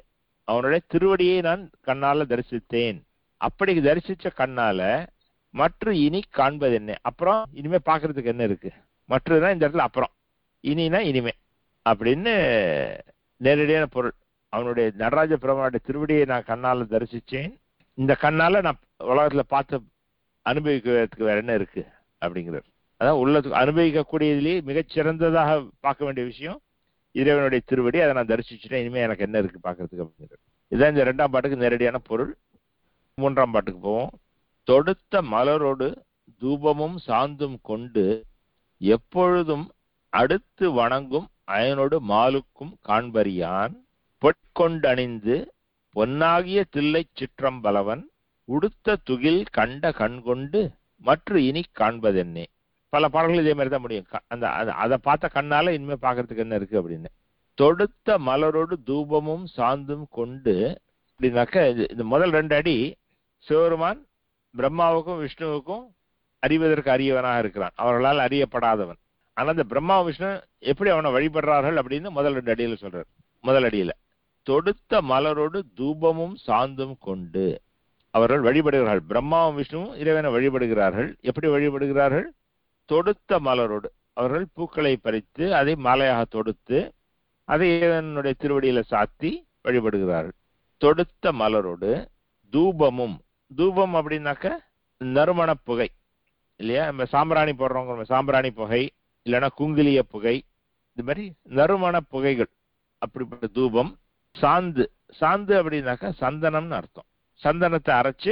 அவனுடைய திருவடியை நான் கண்ணால தரிசித்தேன் அப்படி தரிசிச்ச கண்ணால மற்ற இனி காண்பது என்ன அப்புறம் இனிமே பார்க்கிறதுக்கு என்ன இருக்கு மற்றதுனா இந்த இடத்துல அப்புறம் இனினா இனிமே அப்படின்னு நேரடியான பொருள் அவனுடைய நடராஜ பெருமானுடைய திருவடியை நான் கண்ணால தரிசிச்சேன் இந்த கண்ணால நான் உலகத்துல பார்த்து அனுபவிக்கிறதுக்கு வேற என்ன இருக்கு அப்படிங்கிறார் அதான் உள்ளத்துக்கு அனுபவிக்கக்கூடியதுலேயே மிகச் சிறந்ததாக பார்க்க வேண்டிய விஷயம் இறைவனுடைய திருவடி அதை நான் தரிசிச்சுட்டேன் இனிமே எனக்கு என்ன இருக்கு பார்க்கறதுக்கு அப்படிங்கிறது இதுதான் இந்த ரெண்டாம் பாட்டுக்கு நேரடியான பொருள் மூன்றாம் பாட்டுக்கு போவோம் தொடுத்த மலரோடு தூபமும் சாந்தும் கொண்டு எப்பொழுதும் அடுத்து வணங்கும் அயனோடு மாலுக்கும் காண்பறியான் பொற்கொண்டு அணிந்து பொன்னாகிய தில்லைச் சிற்றம்பலவன் உடுத்த துகில் கண்ட கண்கொண்டு மற்ற இனி காண்பதென்னே பல பாடல்கள் இதே மாதிரி தான் முடியும் க- அந்த அத- அதை பார்த்த கண்ணால இனிமே பார்க்கறதுக்கு என்ன இருக்கு அப்படின்னு தொடுத்த மலரோடு தூபமும் சாந்தும் கொண்டு அப்படின்னாக்க இது- இந்த முதல் ரெண்டு அடி சிவருமான் பிரம்மாவுக்கும் விஷ்ணுவுக்கும் அறிவதற்கு அரியவனாக இருக்கிறான் அவர்களால் அறியப்படாதவன் ஆனா இந்த பிரம்மா விஷ்ணு எப்படி அவனை வழிபடுறார்கள் அப்படின்னு முதல் ரெண்டு அடியில சொல்றார் முதல் அடியில தொடுத்த மலரோடு தூபமும் சாந்தும் கொண்டு அவர்கள் வழிபடுகிறார்கள் பிரம்மாவும் விஷ்ணுவும் இறைவனை வழிபடுகிறார்கள் எப்படி வழிபடுகிறார்கள் தொடுத்த மலரோடு அவர்கள் பூக்களை பறித்து அதை மாலையாக தொடுத்து அதை இறைவனுடைய திருவடியில சாத்தி வழிபடுகிறார்கள் தொடுத்த மலரோடு தூபமும் தூபம் அப்படின்னாக்க நறுமண புகை இல்லையா நம்ம சாம்பிராணி போடுறவங்க சாம்பிராணி புகை இல்லைன்னா குங்கிலிய புகை இது மாதிரி நறுமண புகைகள் அப்படிப்பட்ட தூபம் சாந்து சாந்து அப்படின்னாக்கா சந்தனம்னு அர்த்தம் சந்தனத்தை அரைச்சு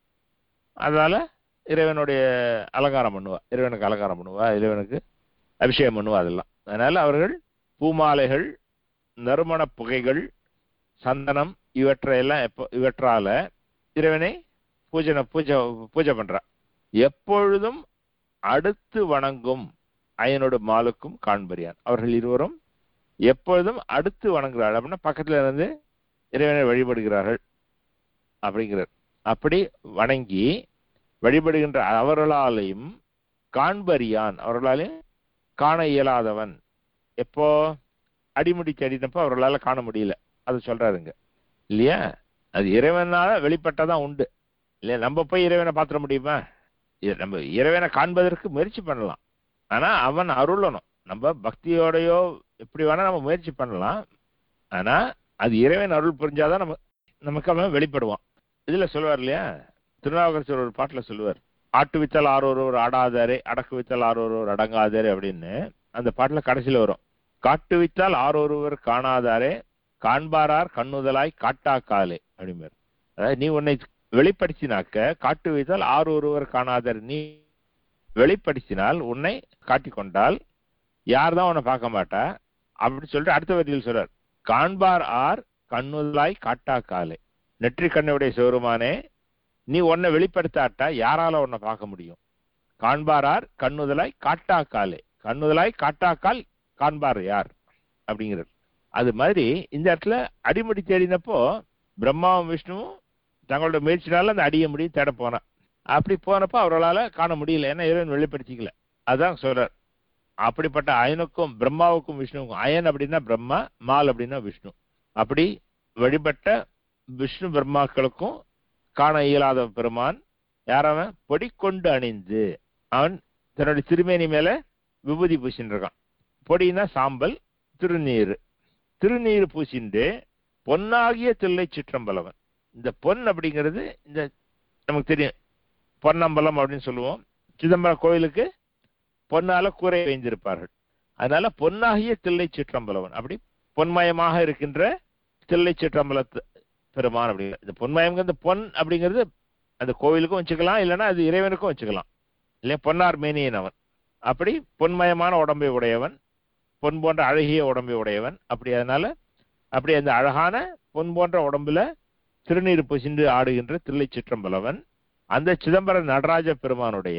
அதால இறைவனுடைய அலங்காரம் பண்ணுவா இறைவனுக்கு அலங்காரம் பண்ணுவா இறைவனுக்கு அபிஷேகம் பண்ணுவா அதெல்லாம் அதனால அவர்கள் பூமாலைகள் நறுமண புகைகள் சந்தனம் இவற்றையெல்லாம் எப்போ இவற்றால இறைவனை பூஜனை பூஜை பூஜை பண்றா எப்பொழுதும் அடுத்து வணங்கும் அயனோடு மாலுக்கும் காண்பறியான் அவர்கள் இருவரும் எப்பொழுதும் அடுத்து வணங்குகிறார்கள் அப்படின்னா பக்கத்துல இருந்து இறைவனை வழிபடுகிறார்கள் அப்படிங்கிறார் அப்படி வணங்கி வழிபடுகின்ற அவர்களாலையும் காண்பறியான் அவர்களாலையும் காண இயலாதவன் எப்போ அடிமுடி தேடினப்போ அவர்களால காண முடியல அது சொல்றாருங்க இல்லையா அது இறைவனால வெளிப்பட்டதான் உண்டு இல்லையா நம்ம போய் இறைவனை பாத்திர முடியுமா இது நம்ம இறைவனை காண்பதற்கு முயற்சி பண்ணலாம் ஆனா அவன் அருளணும் நம்ம பக்தியோடையோ எப்படி வேணா நம்ம முயற்சி பண்ணலாம் ஆனா அது இறைவன் அருள் புரிஞ்சாதான் நம்ம நமக்கு அவன் வெளிப்படுவான் இதுல சொல்லுவார் இல்லையா திருநாவுக்கரசர் ஒரு பாட்டுல சொல்லுவார் ஆட்டு வித்தல் ஆரோர் ஆடாதாரே அடக்கு வித்தல் ஆரோர் அடங்காதாரே அப்படின்னு அந்த பாட்டுல கடைசியில வரும் காட்டு வித்தால் ஆரொருவர் காணாதாரே காண்பாரார் கண்ணுதலாய் காட்டாக்காலே அப்படிம்பார் அதாவது நீ உன்னை வெளிப்படுத்தினாக்க காட்டு வைத்தால் ஆறு ஒருவர் காணாதர் நீ வெளிப்படுத்தினால் உன்னை காட்டிக்கொண்டால் யார் தான் உன்னை பார்க்க மாட்டா அப்படி சொல்லிட்டு அடுத்த வரியில் சொல்றார் காண்பார் ஆர் கண்ணுதலாய் காட்டாக்காலே நெற்றி கண்ணுடைய சிவருமானே நீ உன்னை வெளிப்படுத்தாட்டா யாரால உன்னை பார்க்க முடியும் காண்பாரார் கண்ணுதலாய் காட்டாக்காலே கண்ணுதலாய் காட்டாக்கால் காண்பார் யார் அப்படிங்கிறது அது மாதிரி இந்த இடத்துல அடிமுடி தேடினப்போ பிரம்மாவும் விஷ்ணுவும் தங்களோட முயற்சினால அந்த அடிய முடியும் தேட போனான் அப்படி போனப்போ அவர்களால காண முடியல ஏன்னா இறைவன் வெளிப்படுத்திக்கல அதான் சொல்றார் அப்படிப்பட்ட அயனுக்கும் பிரம்மாவுக்கும் விஷ்ணுவுக்கும் அயன் அப்படின்னா பிரம்மா மால் அப்படின்னா விஷ்ணு அப்படி வழிபட்ட விஷ்ணு பிரம்மாக்களுக்கும் காண இயலாத பெருமான் யாரவன் பொடி கொண்டு அணிந்து அவன் தன்னுடைய திருமேனி மேல விபூதி பூசின்னு இருக்கான் பொடினா சாம்பல் திருநீர் திருநீர் பூசிண்டு பொன்னாகிய தில்லை சிற்றம்பலவன் இந்த பொன் அப்படிங்கிறது இந்த நமக்கு தெரியும் பொன்னம்பலம் அப்படின்னு சொல்லுவோம் சிதம்பரம் கோயிலுக்கு பொன்னால கூரை வைந்திருப்பார்கள் அதனால பொன்னாகிய தில்லை சிற்றம்பலவன் அப்படி பொன்மயமாக இருக்கின்ற தில்லை சிற்றம்பலத்து பெருமான் அப்படிங்கிற இந்த பொன்மயம்ங்கிறது பொன் அப்படிங்கிறது அந்த கோவிலுக்கும் வச்சுக்கலாம் இல்லைன்னா அது இறைவனுக்கும் வச்சுக்கலாம் இல்லையா பொன்னார் மேனியன் அவன் அப்படி பொன்மயமான உடம்பை உடையவன் பொன் போன்ற அழகிய உடம்பை உடையவன் அப்படி அதனால அப்படி அந்த அழகான பொன் போன்ற உடம்புல திருநீர் புசிந்து ஆடுகின்ற தில்லை சிற்றம்பலவன் அந்த சிதம்பர நடராஜ பெருமானுடைய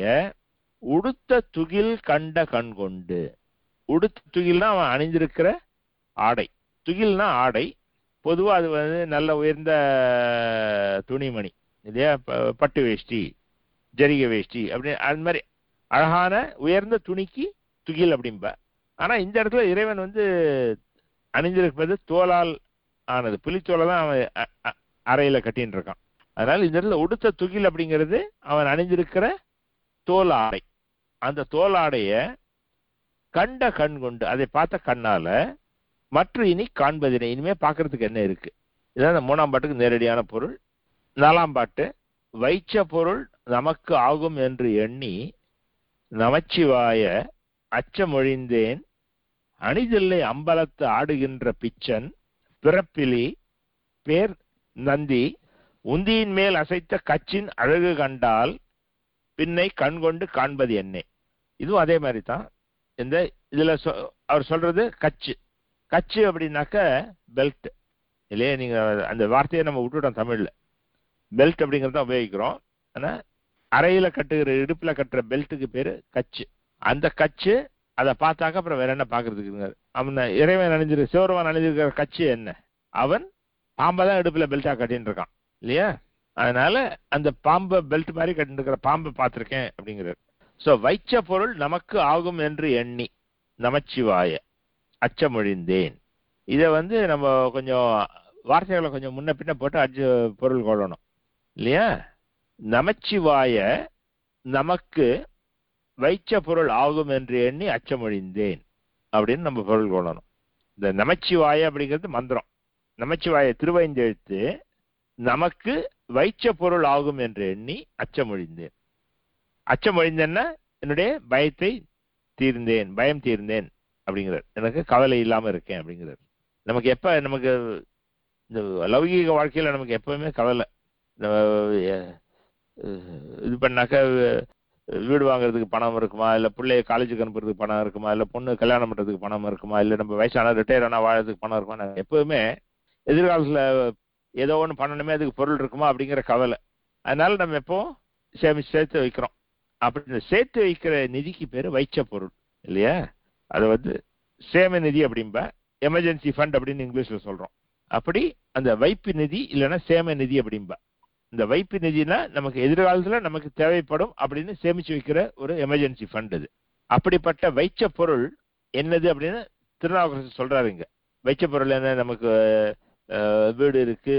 உடுத்த துகில் கண்ட கண் கொண்டு உடுத்த துகில்னா அவன் அணிந்திருக்கிற ஆடை துகில்னா ஆடை பொதுவா அது வந்து நல்ல உயர்ந்த துணிமணி இல்லையா ப- பட்டு வேஷ்டி ஜரிகை வேஷ்டி அப்படி அது மாதிரி அழகான உயர்ந்த துணிக்கு துகில் அப்படிம்ப ஆனா இந்த இடத்துல இறைவன் வந்து அணிந்திருப்பது தோலால் ஆனது புலித்தோலை தான் அவன் அ- அ- அறையில கட்டின்னு இருக்கான் அதனால இந்த இடத்துல உடுத்த துகில் அப்படிங்கிறது அவன் அணிந்திருக்கிற தோல் ஆடை அந்த தோல் ஆடைய கண்ட கண் கொண்டு அதை பார்த்த கண்ணால மற்ற இனி காண்பதினை இனிமே பார்க்கறதுக்கு என்ன இருக்கு இதான் இந்த மூணாம் பாட்டுக்கு நேரடியான பொருள் நாலாம் பாட்டு வைச்ச பொருள் நமக்கு ஆகும் என்று எண்ணி நமச்சிவாய அச்சமொழிந்தேன் அணிதில்லை அம்பலத்து ஆடுகின்ற பிச்சன் பிறப்பிலி பேர் நந்தி உந்தியின் மேல் அசைத்த கச்சின் அழகு கண்டால் பின்னை கண்கொண்டு காண்பது என்னே இதுவும் அதே மாதிரி தான் இந்த இதுல சொ- அவர் சொல்றது கச்சு கச்சு அப்படின்னாக்க பெல்ட் இல்லையே நீங்க அந்த வார்த்தையை நம்ம விட்டுட்டோம் தமிழ்ல பெல்ட் அப்படிங்கறத உபயோகிக்கிறோம் ஆனா அறையில கட்டுகிற இடுப்புல கட்டுற பெல்ட்டுக்கு பேரு கச்சு அந்த கச்சு அதை பார்த்தாக்க அப்புறம் வேற என்ன பாக்குறதுக்கு அவன் இறைவன் அணிஞ்சிரு சிவருவன் அணிஞ்சிருக்கிற கச்சு என்ன அவன் பாம்பை தான் இடுப்புல பெல்ட்டா கட்டின்னு இருக்கான் இல்லையா அதனால அந்த பாம்பை பெல்ட் மாதிரி கட்டிட்டு இருக்கிற பாம்பை பார்த்திருக்கேன் அப்படிங்கிறார் சோ வைச்ச பொருள் நமக்கு ஆகும் என்று எண்ணி நமச்சிவாய அச்சமொழிந்தேன் இதை வந்து நம்ம கொஞ்சம் வார்த்தைகளை கொஞ்சம் முன்ன பின்ன போட்டு அச்சு பொருள் கொள்ளணும் இல்லையா நமச்சிவாய நமக்கு வைச்ச பொருள் ஆகும் என்று எண்ணி அச்சமொழிந்தேன் அப்படின்னு நம்ம பொருள் கொள்ளணும் இந்த நமச்சிவாய அப்படிங்கிறது மந்திரம் நமச்சிவாய திருவைந்தெழுத்து நமக்கு வைச்ச பொருள் ஆகும் என்று எண்ணி அச்சமொழிந்தேன் அச்சமொழிந்தேன்னா என்னுடைய பயத்தை தீர்ந்தேன் பயம் தீர்ந்தேன் அப்படிங்கிறார் எனக்கு கவலை இல்லாம இருக்கேன் அப்படிங்கிறார் நமக்கு எப்ப நமக்கு இந்த லௌகீக வாழ்க்கையில நமக்கு எப்பவுமே கவலை நம்ம, அஹ், இது பண்ணாக்க அஹ், வீடு வாங்குறதுக்கு பணம் இருக்குமா இல்ல பிள்ளைய காலேஜுக்கு அனுப்புறதுக்கு பணம் இருக்குமா இல்ல பொண்ணு கல்யாணம் பண்றதுக்கு பணம் இருக்குமா இல்ல நம்ம வயசான ரிட்டையர் ஆனா வாழறதுக்கு பணம் இருக்குமா நான் எப்பவுமே எதிர்காலத்துல ஏதோ ஒண்ணு பண்ணணுமே அதுக்கு பொருள் இருக்குமா அப்படிங்கிற கவலை அதனால நம்ம எப்போ சேமிச்சு சேர்த்து வைக்கிறோம் அப்படி இந்த சேர்த்து வைக்கிற நிதிக்கு பேரு வைச்ச பொருள் இல்லையா அது வந்து சேம நிதி அப்படிம்பா எமர்ஜென்சி ஃபண்ட் அப்படின்னு இங்கிலீஷ்ல சொல்றோம் அப்படி அந்த வைப்பு நிதி இல்லைன்னா சேம நிதி அப்படிம்பா இந்த வைப்பு நிதினா நமக்கு எதிர்காலத்துல நமக்கு தேவைப்படும் அப்படின்னு சேமிச்சு வைக்கிற ஒரு எமர்ஜென்சி ஃபண்ட் இது அப்படிப்பட்ட வைச்ச பொருள் என்னது அப்படின்னு திருநாவுக்கரசு சொல்றாரு இங்க வைச்ச பொருள் என்ன நமக்கு அஹ், வீடு இருக்கு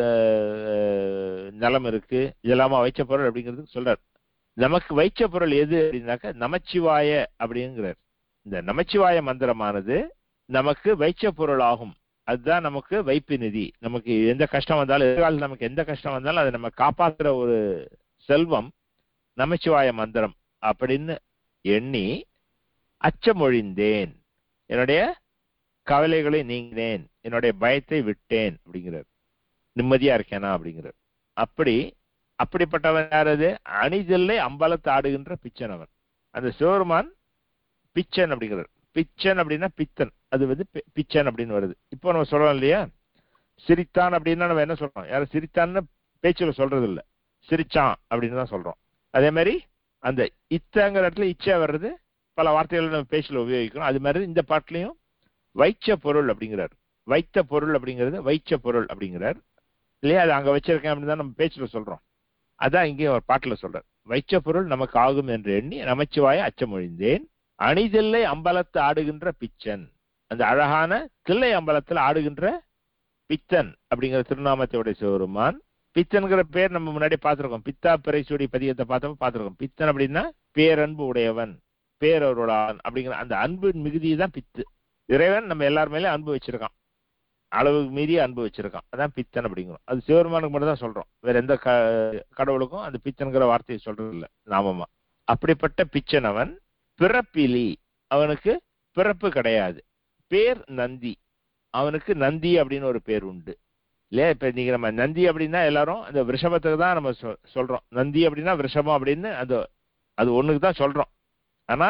அஹ், நிலம் இருக்கு இதெல்லாமா வைச்ச பொருள் அப்படிங்கிறது சொல்றாரு நமக்கு வைச்ச பொருள் எது அப்படின்னாக்க நமச்சிவாய அப்படிங்கிறார் இந்த நமச்சிவாய மந்திரமானது நமக்கு வைச்ச பொருள் ஆகும் அதுதான் நமக்கு வைப்பு நிதி நமக்கு எந்த கஷ்டம் வந்தாலும் எதிர்காலத்தில் நமக்கு எந்த கஷ்டம் வந்தாலும் அதை நம்ம காப்பாத்துற ஒரு செல்வம் நமச்சிவாய மந்திரம் அப்படின்னு எண்ணி அச்சமொழிந்தேன் என்னுடைய கவலைகளை நீங்கினேன் என்னுடைய பயத்தை விட்டேன் அப்படிங்கிறார் நிம்மதியா இருக்கேனா அப்படிங்கிறார் அப்படி அப்படிப்பட்டவன் யாரது அணிதில்லை அம்பலத்து ஆடுகின்ற பிச்சன் அவன் அந்த சிவருமான் பிச்சன் அப்படிங்கிறார் பிச்சன் அப்படின்னா பித்தன் அது வந்து பி- பிச்சன் அப்படின்னு வருது இப்போ நம்ம சொல்றோம் இல்லையா சிரித்தான் அப்படின்னா நம்ம என்ன சொல்றோம் யாரும் சிரித்தான்னு பேச்சுல சொல்றது இல்ல சிரிச்சான் அப்படின்னு தான் சொல்றோம் அதே மாதிரி அந்த இத்தங்கிற இடத்துல இச்சை வர்றது பல வார்த்தைகள் நம்ம பேச்சுல உபயோகிக்கிறோம் அது மாதிரி இந்த பாட்டுலயும் வைச்ச பொருள் அப்படிங்கிறார் வைத்த பொருள் அப்படிங்கிறது வைச்ச பொருள் அப்படிங்கிறார் இல்லையா அது அங்க வச்சிருக்கேன் அப்படின்னு தான் நம்ம பேச்சுல சொல்றோம் அதான் இங்கே ஒரு பாட்டுல சொல்றார் வைச்ச பொருள் நமக்கு ஆகும் என்று எண்ணி நமச்சிவாய அச்சமொழிந்தேன் அணிதில்லை அம்பலத்து ஆடுகின்ற பிச்சன் அந்த அழகான தில்லை அம்பலத்தில் ஆடுகின்ற பித்தன் அப்படிங்கிற திருநாமத்தையுடைய சிவருமான் பித்தன்கிற பேர் நம்ம முன்னாடி பார்த்திருக்கோம் பித்தா பிறைசூடி பதியத்தை பார்த்தப்ப பார்த்திருக்கோம் பித்தன் அப்படின்னா பேரன்பு உடையவன் பேரருளான் அப்படிங்கிற அந்த அன்பின் மிகுதி தான் பித்து இறைவன் நம்ம எல்லார் மேலயும் அன்பு வச்சிருக்கான் அளவுக்கு மீறி அன்பு வச்சிருக்கான் அதான் பித்தன் அப்படிங்கிறோம் அது சிவருமானுக்கு மட்டும் தான் சொல்றோம் வேற எந்த க- கடவுளுக்கும் அந்த பித்தன்கிற வார்த்தையை சொல்றது இல்ல நாமமா அப்படிப்பட்ட பிச்சன் அவன் பிறப்பிலி அவனுக்கு பிறப்பு கிடையாது பேர் நந்தி அவனுக்கு நந்தி அப்படின்னு ஒரு பேர் உண்டு இல்லையா இப்ப நீங்க நம்ம நந்தி அப்படின்னா எல்லாரும் அந்த விஷபத்துக்கு தான் நம்ம சொ- சொல்றோம் நந்தி அப்படின்னா விஷபம் அப்படின்னு அந்த அது ஒண்ணுக்கு தான் சொல்றோம் ஆனா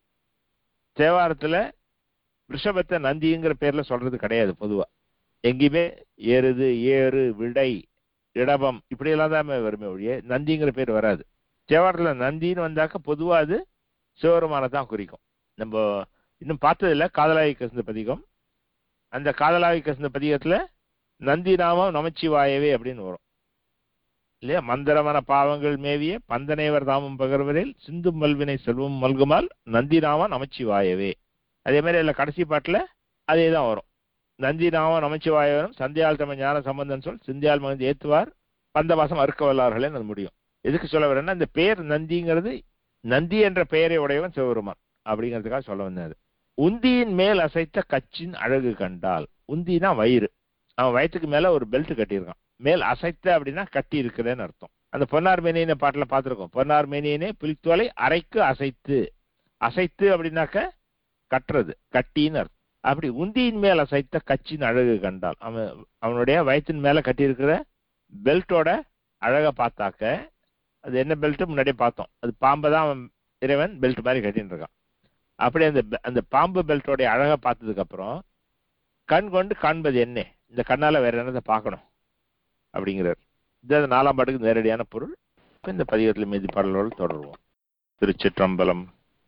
தேவாரத்துல ரிஷபத்தை நந்திங்கிற பேர்ல சொல்றது கிடையாது பொதுவா எங்கேயுமே எருது ஏறு விடை இடபம் இப்படி எல்லாம் தான் வருமே ஒழிய நந்திங்கிற பேர் வராது தேவாரத்துல நந்தின்னு வந்தாக்க பொதுவா அது சிவருமான தான் குறிக்கும் நம்ம இன்னும் பார்த்ததில்ல காதலாய் கசிந்த பதிகம் அந்த காதலாய் கசிந்த பதிகத்துல நந்தி நாமம் நமச்சிவாயவே அப்படின்னு வரும் இல்லையா மந்திரமன பாவங்கள் மேவிய பந்தனைவர் தாமம் பகர்வரில் சிந்தும் மல்வினை செல்வம் மல்குமால் நந்தி நாமம் நமச்சிவாயவே அதே மாதிரி இல்ல கடைசி பாட்டுல அதே தான் வரும் நந்தி நாமம் நமச்சிவாயவரும் சந்தியால் தம ஞான சம்பந்தன் சொல் சிந்தியால் மகிழ்ந்து ஏத்துவார் பந்தவாசம் அறுக்க வல்லார்களே அது முடியும் எதுக்கு சொல்ல வரேன்னா இந்த பேர் நந்திங்கிறது நந்தி என்ற பெயரை உடையவன் சிவபெருமான் அப்படிங்கிறதுக்காக சொல்ல வந்தது உந்தியின் மேல் அசைத்த கச்சின் அழகு கண்டால் உந்தினா வயிறு அவன் வயிற்றுக்கு மேல ஒரு பெல்ட் கட்டியிருக்கான் மேல் அசைத்த அப்படின்னா கட்டி இருக்குதுன்னு அர்த்தம் அந்த பொன்னார் மேனியனை பாட்டில் பார்த்துருக்கோம் பொன்னார் மேனியனே புலித்தோலை அரைக்கு அசைத்து அசைத்து அப்படின்னாக்க கட்டுறது கட்டின்னு அர்த்தம் அப்படி உந்தியின் மேல் அசைத்த கச்சின் அழகு கண்டால் அவன் அவனுடைய வயிற்றின் மேல கட்டியிருக்கிற பெல்ட்டோட அழகை பார்த்தாக்க அது என்ன பெல்ட் முன்னாடியே பார்த்தோம் அது பாம்பை தான் அவன் இறைவன் பெல்ட் மாதிரி கட்டின்னு இருக்கான் அப்படி அந்த பெ- அந்த பாம்பு பெல்ட்டோடைய அழகை பார்த்ததுக்கு அப்புறம் கண் கொண்டு காண்பது என்ன இந்த கண்ணால வேற என்னத்தை பார்க்கணும் அப்படிங்கிறார் இது அந்த நாலாம் பாட்டுக்கு நேரடியான பொருள் இப்ப இந்த பதிகத்தில் மீதி பாடலோடு தொடருவோம் திருச்சிற்றம்பலம்